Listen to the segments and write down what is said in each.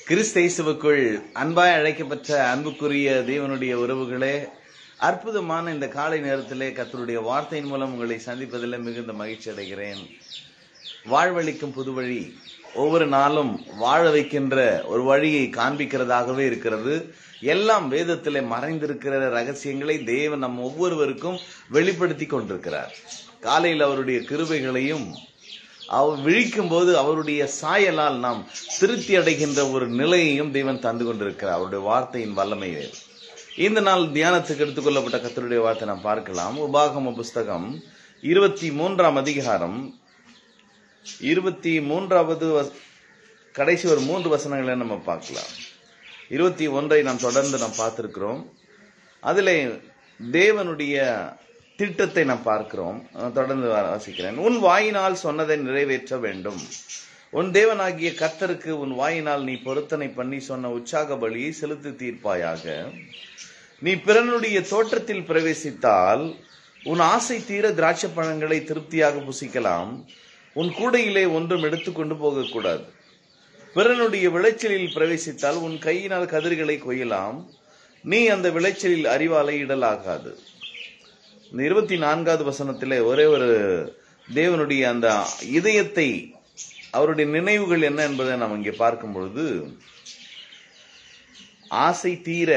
கிறிஸ்தேசுவுக்குள் அன்பாய் அழைக்கப்பட்ட அன்புக்குரிய தேவனுடைய உறவுகளே அற்புதமான இந்த காலை நேரத்திலே கர்த்தருடைய வார்த்தையின் மூலம் உங்களை சந்திப்பதில் மிகுந்த மகிழ்ச்சி அடைகிறேன் வாழ்வழிக்கும் புதுவழி ஒவ்வொரு நாளும் வாழ வைக்கின்ற ஒரு வழியை காண்பிக்கிறதாகவே இருக்கிறது எல்லாம் வேதத்திலே மறைந்திருக்கிற ரகசியங்களை தேவன் நம் ஒவ்வொருவருக்கும் வெளிப்படுத்தி கொண்டிருக்கிறார் காலையில் அவருடைய கிருபைகளையும் அவர் விழிக்கும் போது அவருடைய சாயலால் நாம் திருப்தி அடைகின்ற ஒரு நிலையையும் தேவன் தந்து கொண்டிருக்கிறார் அவருடைய வார்த்தையின் வல்லமையை இந்த நாள் தியானத்துக்கு எடுத்துக்கொள்ளப்பட்ட கத்தருடைய வார்த்தை நாம் பார்க்கலாம் உபாகம புஸ்தகம் இருபத்தி மூன்றாம் அதிகாரம் இருபத்தி மூன்றாவது வச- கடைசி ஒரு மூன்று வசனங்களை நம்ம பார்க்கலாம் இருபத்தி ஒன்றை நாம் தொடர்ந்து நாம் பார்த்திருக்கிறோம் அதிலே தேவனுடைய திட்டத்தை நாம் பார்க்கிறோம் நான் தொடர்ந்து வா- வாசிக்கிறேன் உன் வாயினால் சொன்னதை நிறைவேற்ற வேண்டும் உன் தேவனாகிய கர்த்தருக்கு உன் வாயினால் நீ பொருத்தனை பண்ணி சொன்ன உற்சாக பலியை செலுத்தி தீர்ப்பாயாக நீ பிறனுடைய தோற்றத்தில் பிரவேசித்தால் உன் ஆசை தீர திராட்சை பழங்களை திருப்தியாக புசிக்கலாம் உன் கூடையிலே ஒன்றும் எடுத்துக்கொண்டு போகக்கூடாது பிறனுடைய விளைச்சலில் பிரவேசித்தால் உன் கையினால் கதிர்களை கொய்யலாம் நீ அந்த விளைச்சலில் அறிவாலை இடலாகாது இந்த இருபத்தி நான்காவது வசனத்திலே ஒரே ஒரு தேவனுடைய அந்த இதயத்தை அவருடைய நினைவுகள் என்ன என்பதை நாம் இங்கே பார்க்கும் பொழுது ஆசை தீர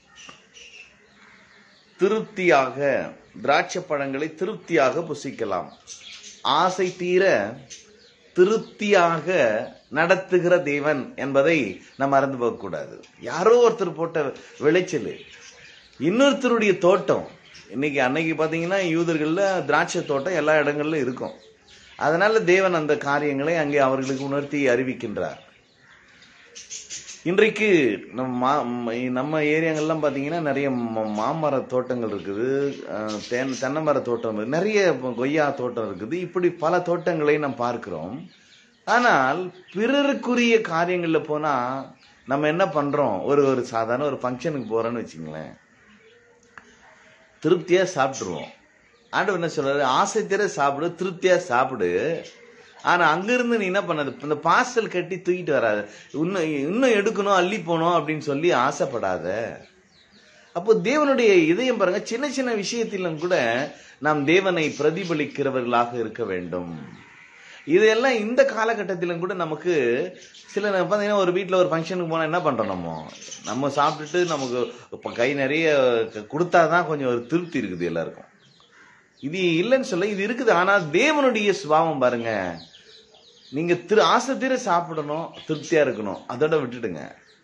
திருப்தியாக திராட்சை பழங்களை திருப்தியாக புசிக்கலாம் ஆசை தீர திருப்தியாக நடத்துகிற தேவன் என்பதை நம்ம மறந்து போகக்கூடாது யாரோ ஒருத்தர் போட்ட விளைச்சல் இன்னொருத்தருடைய தோட்டம் இன்னைக்கு அன்னைக்கு பாத்தீங்கன்னா யூதர்கள்ல திராட்சை தோட்டம் எல்லா இடங்கள்ல இருக்கும் அதனால தேவன் அந்த காரியங்களை அங்கே அவர்களுக்கு உணர்த்தி அறிவிக்கின்றார் இன்றைக்கு நம்ம மா- ம- நம்ம ஏரியாங்கள்லாம் பார்த்தீங்கன்னா நிறைய ம- மாமர தோட்டங்கள் இருக்குது அஹ், தென் தென்னை மர தோட்டம் இருக்கு. நிறைய கொய்யா தோட்டம் இருக்குது இப்படி பல தோட்டங்களை நாம் பார்க்கிறோம் ஆனால் பிறருக்குரிய காரியங்களில் போனா நம்ம என்ன பண்றோம் ஒரு ஒரு சாதாரண ஒரு ஃபங்க்ஷனுக்கு போறோம்னு வச்சுங்களேன் திருப்தியா சாப்பிட்டுருவோம் ஆண்டவர் என்ன சொல்றாரு ஆசை தீர சாப்பிடு திருப்தியா சாப்பிடு ஆனா அங்கிருந்து நீ என்ன பண்ணது இந்த பார்சல் கட்டி தூக்கிட்டு வராத இன்னும் இன்னும் எடுக்கணும் அள்ளி போகணும் அப்படின்னு சொல்லி ஆசைப்படாத அப்போ தேவனுடைய இதயம் பாருங்க சின்ன சின்ன விஷயத்திலும் கூட நாம் தேவனை பிரதிபலிக்கிறவர்களாக இருக்க வேண்டும் இதெல்லாம் இந்த காலகட்டத்திலும் கூட நமக்கு சில நேரம் பார்த்தீங்கன்னா ஒரு வீட்டில் ஒரு ஃபங்க்ஷனுக்கு போனால் என்ன பண்ணுறோம் நம்ம நம்ம சாப்பிட்டுட்டு நமக்கு இப்போ கை நிறைய க- கொடுத்தாதான் கொஞ்சம் ஒரு திருப்தி இருக்குது எல்லாருக்கும் இது இல்லைன்னு சொல்ல இது இருக்குது ஆனால் தேவனுடைய சுபாவம் பாருங்க நீங்க திரு ஆசை தீர சாப்பிடணும் திருப்தியா இருக்கணும் அதோட விட்டுடுங்க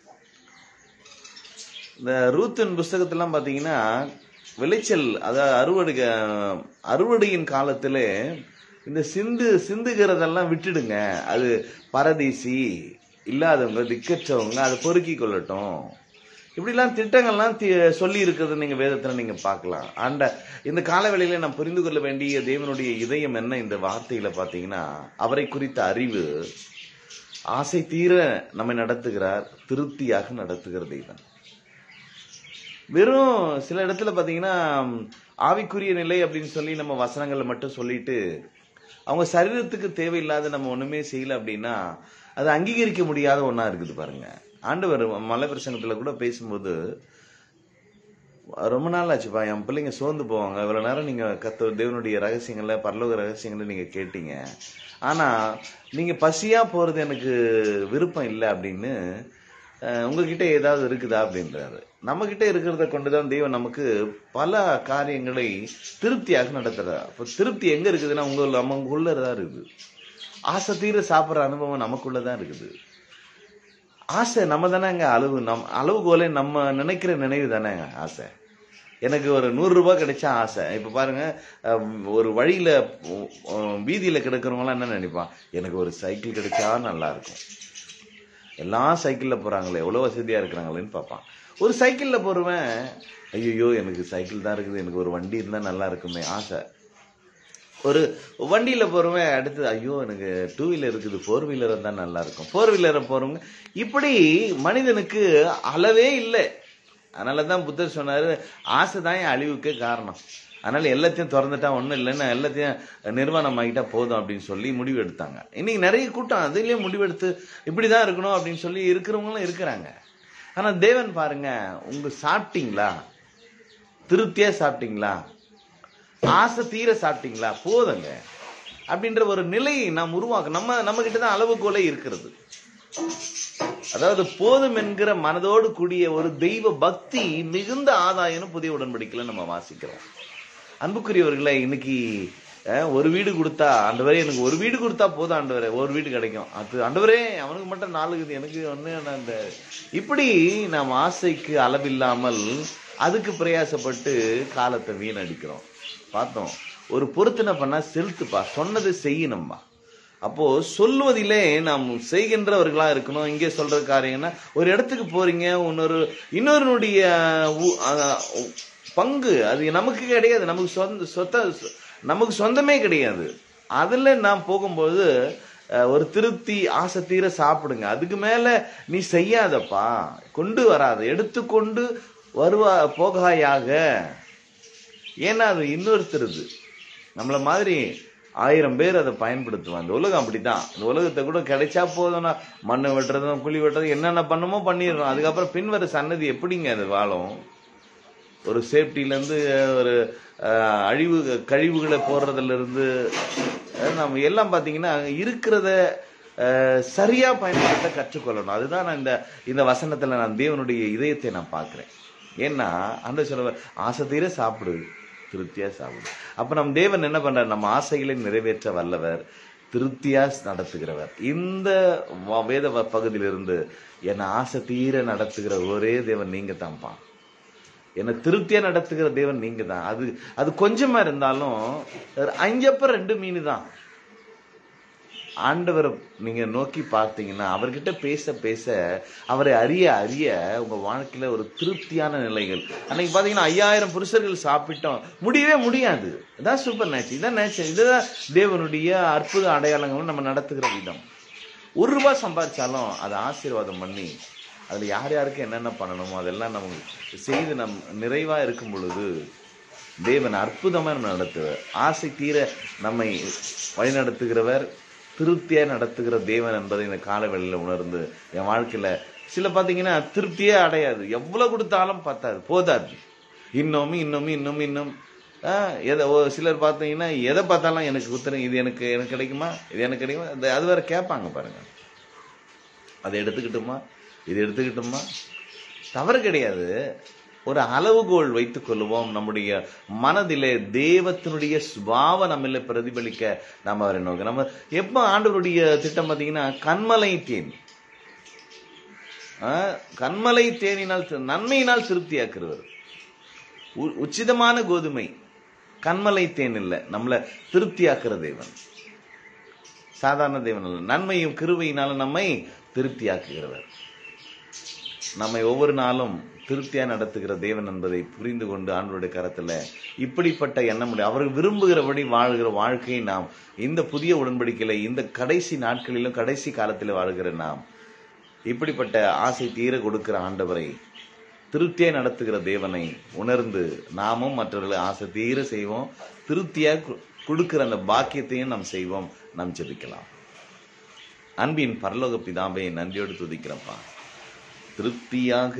இந்த ரூத்தின் புஸ்தகத்தெல்லாம் பாத்தீங்கன்னா விளைச்சல் அதாவது அறுவடை அறுவடையின் காலத்திலே இந்த சிந்து சிந்துகிறதெல்லாம் விட்டுடுங்க அது பரதேசி இல்லாதவங்க திக்கற்றவங்க அதை பொறுக்கி கொள்ளட்டும் இப்படிலாம் திட்டங்கள்லாம் தி- சொல்லி இருக்கிறது நீங்க வேதத்துல நீங்க பார்க்கலாம் ஆண்ட இந்த காலவெளியில நாம் புரிந்து கொள்ள வேண்டிய தேவனுடைய இதயம் என்ன இந்த வார்த்தையில பாத்தீங்கன்னா அவரை குறித்த அறிவு ஆசை தீர நம்மை நடத்துகிறார் திருப்தியாக நடத்துகிற தெய்வன் வெறும் சில இடத்துல பாத்தீங்கன்னா ஆவிக்குரிய நிலை அப்படின்னு சொல்லி நம்ம வசனங்களை மட்டும் சொல்லிட்டு அவங்க சரீரத்துக்கு தேவையில்லாத நம்ம ஒண்ணுமே செய்யல அப்படின்னா அது அங்கீகரிக்க முடியாத ஒண்ணா இருக்குது பாருங்க ஆண்டவர் மலை பிரசங்கத்துல கூட பேசும்போது ரொம்ப நாள் ஆச்சுப்பா என் பிள்ளைங்க சோர்ந்து போவாங்க இவ்வளவு நேரம் நீங்க கத்த தேவனுடைய ரகசியங்களை பரலோக ரகசியங்களை நீங்க கேட்டீங்க ஆனா நீங்க பசியா போறது எனக்கு விருப்பம் இல்லை அப்படின்னு அஹ், உங்ககிட்ட ஏதாவது இருக்குதா அப்படின்றாரு நம்ம கிட்ட இருக்கிறத கொண்டுதான் தெய்வம் நமக்கு பல காரியங்களை திருப்தியாக நடத்துறார் அப்ப திருப்தி எங்க இருக்குதுன்னா உங்க நமக்குள்ளதான் இருக்குது ஆசை தீர சாப்பிடுற அனுபவம் நமக்குள்ளதான் இருக்குது ஆசை நம்ம தானேங்க அளவு நம் அளவுகோலே நம்ம நினைக்கிற நினைவு தானேங்க ஆசை எனக்கு ஒரு நூறு ரூபாய் கிடைச்சா ஆசை இப்ப பாருங்க அஹ், ஒரு வழியில அஹ், வீதியில கிடக்கிறவங்களாம் என்ன நினைப்பான் எனக்கு ஒரு சைக்கிள் கிடைச்சா நல்லா இருக்கும் எல்லாம் சைக்கிள்ல போறாங்களே எவ்வளவு வசதியா இருக்கிறாங்களேன்னு பார்ப்பான் ஒரு சைக்கிள்ல போறவன் ஐயோ எனக்கு சைக்கிள் தான் இருக்குது எனக்கு ஒரு வண்டி இருந்தா நல்லா இருக்குமே ஆசை ஒரு வண்டியில போறவன் அடுத்து ஐயோ எனக்கு டூ வீலர் இருக்குது ஃபோர் வீலர் தான் நல்லா இருக்கும் ஃபோர் வீலரை போறவங்க இப்படி மனிதனுக்கு அளவே இல்லை அதனால தான் புத்தர் சொன்னாரு ஆசை தான் என் அழிவுக்கு காரணம் அதனால எல்லாத்தையும் திறந்துட்டா ஒண்ணும் இல்லைன்னு எல்லாத்தையும் நிர்வாணம் ஆகிட்டா போதும் அப்படின்னு சொல்லி முடிவு எடுத்தாங்க இன்னைக்கு நிறைய கூட்டம் அதுலயே முடிவெடுத்து இப்படிதான் இருக்கணும் அப்படின்னு சொல்லி இருக்கிறவங்களும் இருக்கிறாங்க ஆனா தேவன் பாருங்க உங்க சாப்பிட்டீங்களா திருப்தியா சாப்பிட்டீங்களா ஆசை தீர சாப்பிட்டீங்களா போதுங்க அப்படின்ற ஒரு நிலையை நாம் உருவாக்க நம்ம நம்ம கிட்ட தான் அளவுகோலே இருக்கிறது அதாவது போதும் என்கிற மனதோடு கூடிய ஒரு தெய்வ பக்தி மிகுந்த ஆதாயம்னு புதிய உடன்படிக்கையில நம்ம வாசிக்கிறோம் அன்புக்குரியவர்களே இன்னைக்கு அஹ், ஒரு வீடு கொடுத்தா ஆண்டவரே எனக்கு ஒரு வீடு கொடுத்தா போதும் ஆண்டவரே ஒரு வீடு கிடைக்கும் அது ஆண்டவரே அவனுக்கு மட்டும் நாலு இருக்குது எனக்கு ஒண்ணு நான் அந்த இப்படி நாம் ஆசைக்கு அளவில்லாமல் அதுக்கு பிரயாசப்பட்டு காலத்தை வீணடிக்கிறோம் பார்த்தோம் ஒரு பொருத்தனை பண்ணா செலுத்துப்பா சொன்னதை செய்யணும்பா அப்போ சொல்வதிலே நாம் செய்கின்றவர்களா இருக்கணும் இங்கே சொல்ற காரியம்னா ஒரு இடத்துக்கு போறீங்க இன்னொரு இன்னொருனுடைய உ- அஹ் உ- பங்கு அது நமக்கு கிடையாது நமக்கு சொந்த சொத்த நமக்கு சொந்தமே கிடையாது அதுல நாம் போகும்போது அஹ், ஒரு திருப்தி ஆசை தீர சாப்பிடுங்க அதுக்கு மேல நீ செய்யாதப்பா கொண்டு வராத எடுத்துக்கொண்டு வருவா போகாயாக ஏன்னா அது இன்னொருத்தருது நம்மள மாதிரி ஆயிரம் பேர் அதை பயன்படுத்துவான் இந்த உலகம் அப்படித்தான் இந்த உலகத்தை கூட கிடைச்சா போதும்னா மண்ணை வெட்டுறதும் குழி வெட்டுறதும் என்னென்ன பண்ணுமோ பண்ணிடுறோம் அதுக்கப்புறம் பின்வர சன்னதி எப்படிங்க அது வாழும் ஒரு சேஃப்டில இருந்து ஒரு அஹ், அழிவு கழிவுகளை போடுறதுல இருந்து அஹ், நம்ம எல்லாம் பாத்தீங்கன்னா இருக்கிறத அஹ், சரியா பயன்படுத்த கற்றுக்கொள்ளணும் அதுதான் நான் இந்த இந்த வசனத்துல நான் தேவனுடைய இதயத்தை நான் பார்க்கிறேன் ஏன்னா அந்த சொல்ல ஆசை தீர சாப்பிடு திருப்தியா சாப்பிடு அப்ப நம் தேவன் என்ன பண்றார் நம்ம ஆசைகளை நிறைவேற்ற வல்லவர் திருப்தியா நடத்துகிறவர் இந்த வ- வேத வ- பகுதியிலிருந்து என்னை ஆசை தீர நடத்துகிற ஒரே தேவன் நீங்க தான்ப்பா என்னை திருப்தியா நடத்துகிற தேவன் நீங்க தான் அது அது கொஞ்சமா இருந்தாலும் அஞ்சப்ப ரெண்டு மீன் தான் ஆண்டவரை நீங்க நோக்கி பார்த்தீங்கன்னா அவர்கிட்ட பேச பேச அவரை அறிய அறிய உங்க வாழ்க்கையில ஒரு திருப்தியான நிலைகள் அன்னைக்கு பாத்தீங்கன்னா ஐயாயிரம் புருஷர்கள் சாப்பிட்டோம் முடியவே முடியாது இதான் சூப்பர் நேச்சர் இதான் நேச்சர் இதுதான் தேவனுடைய அற்புத அடையாளங்கள் நம்ம நடத்துகிற விதம் ஒரு ரூபாய் சம்பாதிச்சாலும் அதை ஆசீர்வாதம் பண்ணி அதுல யார் யாருக்கு என்னென்ன பண்ணணுமோ அதெல்லாம் நம்ம செய்து நம் நிறைவா இருக்கும் பொழுது தேவன் அற்புதமா நம்ம நடத்துவார் ஆசை தீர நம்மை வழிநடத்துகிறவர் திருப்தியா நடத்துகிற தேவன் என்பதை இந்த காலவெளியில உணர்ந்து என் வாழ்க்கையில சில பாத்தீங்கன்னா திருப்தியே அடையாது எவ்வளவு கொடுத்தாலும் பத்தாது போதாது இன்னும் இன்னும் இன்னும் இன்னும் ஆஹ், எதை ஒரு சிலர் பார்த்தீங்கன்னா எதை பார்த்தாலும் எனக்கு உத்தரம் இது எனக்கு எனக்கு கிடைக்குமா இது எனக்கு கிடைக்குமா அது- அது வேற கேட்பாங்க பாருங்க அதை எடுத்துக்கிட்டுமா இது எடுத்துக்கிட்டுமா தவறு கிடையாது ஒரு அளவுகோல் வைத்துக் கொள்வோம் நம்முடைய மனதிலே தேவத்தினுடைய சுபாவ நம்மள பிரதிபலிக்க நம்ம அவரை நோக்க நம்ம எப்ப ஆண்டவருடைய திட்டம் பார்த்தீங்கன்னா கண்மலை தேன் ஆஹ், கண்மலை தேனினால் தி- நன்மையினால் திருப்தியாக்குறவர் உ- உச்சிதமான கோதுமை கண்மலை தேன் இல்ல நம்மள திருப்தியாக்குற தேவன் சாதாரண தேவன் அல்ல நன்மையும் கிருபையினாலும் நம்மை திருப்தியாக்குகிறவர் நம்மை ஒவ்வொரு நாளும் திருப்தியா நடத்துகிற தேவன் என்பதை புரிந்து கொண்டு ஆண்டவருடைய கரத்துல இப்படிப்பட்ட எண்ணமுடைய அவர் விரும்புகிறபடி வாழ்கிற வாழ்க்கையை நாம் இந்த புதிய உடன்படிக்கையில இந்த கடைசி நாட்களிலும் கடைசி காலத்தில் வாழ்கிற நாம் இப்படிப்பட்ட ஆசை தீர கொடுக்கிற ஆண்டவரை திருப்தியா நடத்துகிற தேவனை உணர்ந்து நாமும் மற்றவர்களை ஆசை தீர செய்வோம் திருப்தியா கு- கொடுக்கிற அந்த பாக்கியத்தையும் நாம் செய்வோம் நாம் ஜெபிக்கலாம் அன்பின் பரலோக பிதாவை நன்றியோடு துதிக்கிறப்பா திருப்தியாக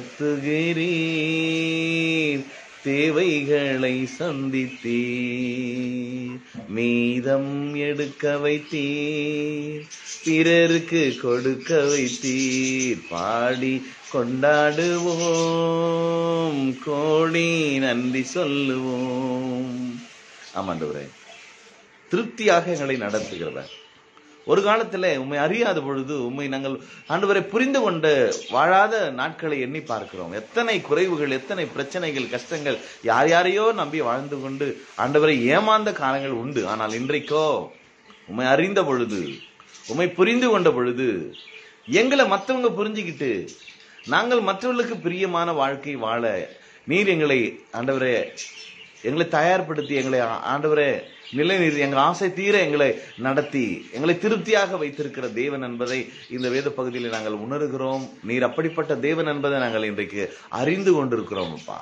நடத்துகிறீர் தேவைகளை சந்தித்தீர் மீதம் எடுக்க வைத்தீர் பிறருக்கு கொடுக்க வைத்தீர் பாடி கொண்டாடுவோம் கோடி நன்றி சொல்லுவோம் ஆமாண்டவரே திருப்தியாக எங்களை நடத்துகிறவர் ஒரு காலத்துல உண்மை அறியாத பொழுது உண்மை நாங்கள் ஆண்டவரை புரிந்து கொண்டு வாழாத நாட்களை எண்ணி பார்க்கிறோம் எத்தனை குறைவுகள் எத்தனை பிரச்சனைகள் கஷ்டங்கள் யார் யாரையோ நம்பி வாழ்ந்து கொண்டு ஆண்டவரை ஏமாந்த காலங்கள் உண்டு ஆனால் இன்றைக்கோ உண்மை அறிந்த பொழுது உண்மை புரிந்து கொண்ட பொழுது எங்களை மற்றவங்க புரிஞ்சுக்கிட்டு நாங்கள் மற்றவர்களுக்கு பிரியமான வாழ்க்கை வாழ நீர் எங்களை ஆண்டவரே எங்களை தயார்படுத்தி எங்களை ஆ- ஆண்டவரே நிலை நீர் எங்கள் ஆசை தீர எங்களை நடத்தி எங்களை திருப்தியாக வைத்திருக்கிற தேவன் என்பதை இந்த வேத பகுதியில் நாங்கள் உணர்கிறோம் நீர் அப்படிப்பட்ட தேவன் என்பதை நாங்கள் இன்றைக்கு அறிந்து கொண்டிருக்கிறோம் அப்பா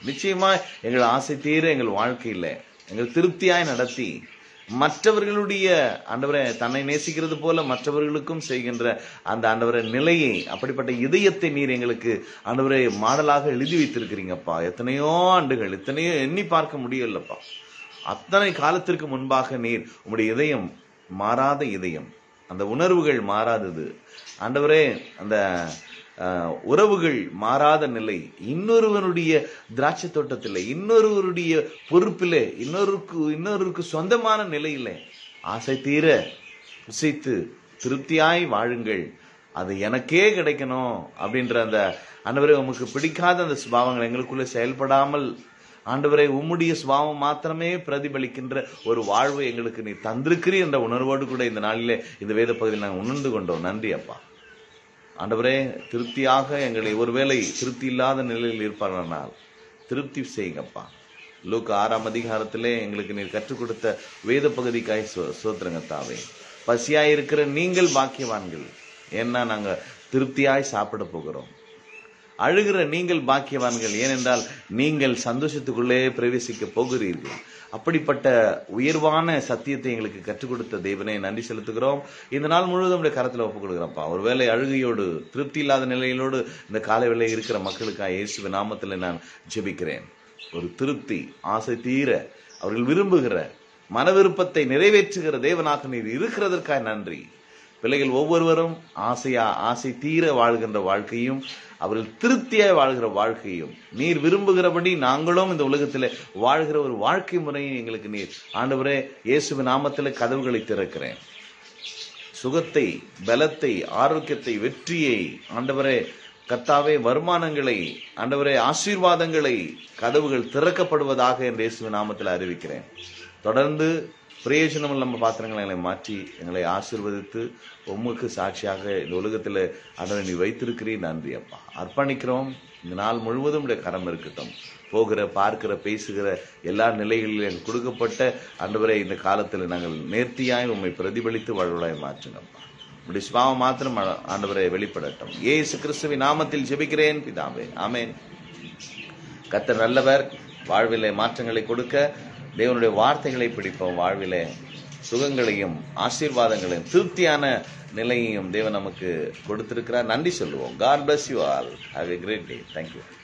நிச்சயமா எங்கள் ஆசை தீர எங்கள் வாழ்க்கையில எங்கள் திருப்தியாய் நடத்தி மற்றவர்களுடைய ஆண்டவரை தன்னை நேசிக்கிறது போல மற்றவர்களுக்கும் செய்கின்ற அந்த ஆண்டவரை நிலையை அப்படிப்பட்ட இதயத்தை நீர் எங்களுக்கு ஆண்டவரை மாடலாக எழுதி வைத்திருக்கிறீங்கப்பா எத்தனையோ ஆண்டுகள் எத்தனையோ எண்ணி பார்க்க முடியலப்பா அத்தனை காலத்திற்கு முன்பாக நீர் உம்முடைய இதயம் மாறாத இதயம் அந்த உணர்வுகள் மாறாதது ஆண்டவரே அந்த அஹ், உறவுகள் மாறாத நிலை இன்னொருவனுடைய திராட்சை தோட்டத்திலே இன்னொருவருடைய பொறுப்பிலே இன்னொருக்கு இன்னொருக்கு சொந்தமான நிலையிலே ஆசை தீர புசித்து திருப்தியாய் வாழுங்கள் அது எனக்கே கிடைக்கணும் அப்படின்ற அந்த ஆண்டவரே உமக்கு பிடிக்காத அந்த சுபாவங்கள் எங்களுக்குள்ள செயல்படாமல் ஆண்டவரே உம்முடைய சுபாவம் மாத்திரமே பிரதிபலிக்கின்ற ஒரு வாழ்வு எங்களுக்கு நீ தந்திருக்கிறீர் என்ற உணர்வோடு கூட இந்த நாளிலே இந்த வேத பகுதியில் நாங்கள் உணர்ந்து கொண்டோம் நன்றி அப்பா ஆண்டவரே திருப்தியாக எங்களை ஒருவேளை திருப்தி இல்லாத நிலையில் இருப்பார்கள் திருப்தி செய்யுங்கப்பா லூக்கு ஆறாம் அதிகாரத்திலே எங்களுக்கு நீர் கற்றுக் கொடுத்த வேத பகுதிக்காய் சோ- சோத்திரங்க தாவே பசியாய் இருக்கிற நீங்கள் பாக்கியவான்கள் ஏன்னா நாங்க திருப்தியாய் சாப்பிட போகிறோம் அழுகிற நீங்கள் பாக்கியவான்கள் ஏனென்றால் நீங்கள் சந்தோஷத்துக்குள்ளே பிரவேசிக்க போகிறீர்கள் அப்படிப்பட்ட உயர்வான சத்தியத்தை எங்களுக்கு கற்றுக் கொடுத்த தேவனே நன்றி செலுத்துகிறோம் இந்த நாள் முழுவதும் உடைய கரத்தில் ஒப்புக் கொடுக்குறோம்ப்பா ஒருவேளை அழுகையோடு திருப்தி இல்லாத நிலையிலோடு இந்த காலை வேளை இருக்கிற மக்களுக்காக இயேசுவின் நாமத்தில் நான் ஜெபிக்கிறேன் ஒரு திருப்தி ஆசை தீர அவர்கள் விரும்புகிற மன விருப்பத்தை நிறைவேற்றுகிற தேவனாக நீர் இருக்கிறதற்காக நன்றி பிள்ளைகள் ஒவ்வொருவரும் ஆசையா ஆசை தீர வாழ்கின்ற வாழ்க்கையும் அவர்கள் திருப்தியாய் வாழ்கிற வாழ்க்கையும் நீர் விரும்புகிறபடி நாங்களும் இந்த உலகத்தில் வாழ்கிற ஒரு வாழ்க்கை முறையை எங்களுக்கு நீர் ஆண்டவரே இயேசுவின் நாமத்தில் கதவுகளை திறக்கிறேன் சுகத்தை பலத்தை ஆரோக்கியத்தை வெற்றியை ஆண்டவரே கர்த்தாவே வருமானங்களை ஆண்டவரே ஆசீர்வாதங்களை கதவுகள் திறக்கப்படுவதாக என்று இயேசுவின் நாமத்தில் அறிவிக்கிறேன் தொடர்ந்து பிரயோஜனம் நம்ம பாத்திரங்களை எங்களை மாற்றி எங்களை ஆசீர்வதித்து உமக்கு சாட்சியாக இந்த உலகத்தில் ஆண்டவரை நீ வைத்திருக்கிறீர் நன்றி அப்பா அர்ப்பணிக்கிறோம் இந்த நாள் முழுவதும் உடைய கரம் இருக்கட்டும் போகிற பார்க்கிற பேசுகிற எல்லா நிலைகளிலும் எங்களுக்கு கொடுக்கப்பட்ட ஆண்டவரை இந்த காலத்தில் நாங்கள் நேர்த்தியாய் உம்மை பிரதிபலித்து வாழ்வலாய் மாற்றுங்கப்பா உடைய சுபாவம் மாத்திரம் ஆ- ஆண்டவரை வெளிப்படட்டும் ஏசு கிறிஸ்துவின் நாமத்தில் ஜெபிக்கிறேன் பிதாவே ஆமென் கர்த்தர் நல்லவர் வாழ்விலே மாற்றங்களை கொடுக்க தேவனுடைய வார்த்தைகளை பிடிப்போம் வாழ்விலே சுகங்களையும் ஆசீர்வாதங்களையும் திருப்தியான நிலையையும் தேவன் நமக்கு கொடுத்திருக்கிறார் நன்றி சொல்லுவோம் God bless you all have a great day thank you